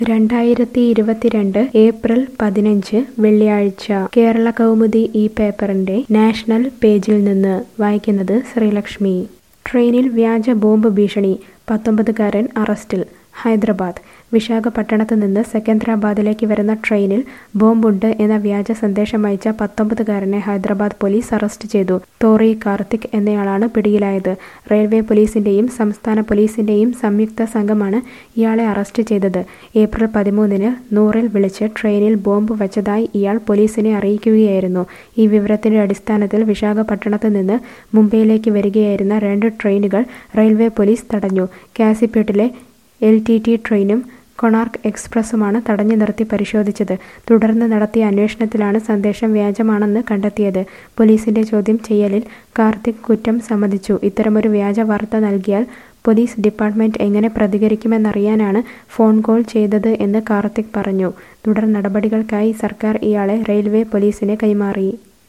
രണ്ടായിരത്തി ഇരുപത്തിരണ്ട് ഏപ്രിൽ പതിനഞ്ച് വെള്ളിയാഴ്ച കേരള കൗമുദി ഈ പേപ്പറിന്റെ നാഷണൽ പേജിൽ നിന്ന് വായിക്കുന്നത് ശ്രീലക്ഷ്മി ട്രെയിനിൽ വ്യാജ ബോംബ് ഭീഷണി പത്തൊമ്പതുകാരൻ അറസ്റ്റിൽ ഹൈദരാബാദ് വിശാഖപട്ടണത്ത് നിന്ന് സെക്കന്ദരാബാദിലേക്ക് വരുന്ന ട്രെയിനിൽ ബോംബുണ്ട് എന്ന വ്യാജ സന്ദേശം അയച്ച പത്തൊമ്പതുകാരനെ ഹൈദരാബാദ് പോലീസ് അറസ്റ്റ് ചെയ്തു തോറി കാർത്തിക് എന്നയാളാണ് പിടിയിലായത് റെയിൽവേ പോലീസിന്റെയും സംസ്ഥാന പോലീസിന്റെയും സംയുക്ത സംഘമാണ് ഇയാളെ അറസ്റ്റ് ചെയ്തത് ഏപ്രിൽ പതിമൂന്നിന് നൂറിൽ വിളിച്ച് ട്രെയിനിൽ ബോംബ് വച്ചതായി ഇയാൾ പോലീസിനെ അറിയിക്കുകയായിരുന്നു ഈ വിവരത്തിന്റെ അടിസ്ഥാനത്തിൽ വിശാഖപട്ടണത്ത് നിന്ന് മുംബൈയിലേക്ക് വരികയായിരുന്ന രണ്ട് ട്രെയിനുകൾ റെയിൽവേ പോലീസ് തടഞ്ഞു കാസിപ്പേട്ടിലെ എൽ ടി ടി ട്രെയിനും കൊണാർക്ക് എക്സ്പ്രസുമാണ് തടഞ്ഞു നിർത്തി പരിശോധിച്ചത് തുടർന്ന് നടത്തിയ അന്വേഷണത്തിലാണ് സന്ദേശം വ്യാജമാണെന്ന് കണ്ടെത്തിയത് പോലീസിന്റെ ചോദ്യം ചെയ്യലിൽ കാർത്തിക് കുറ്റം സമ്മതിച്ചു ഇത്തരമൊരു വ്യാജ വാർത്ത നൽകിയാൽ പോലീസ് ഡിപ്പാർട്ട്മെന്റ് എങ്ങനെ പ്രതികരിക്കുമെന്നറിയാനാണ് ഫോൺ കോൾ ചെയ്തത് എന്ന് കാർത്തിക് പറഞ്ഞു തുടർ നടപടികൾക്കായി സർക്കാർ ഇയാളെ റെയിൽവേ പോലീസിന് കൈമാറി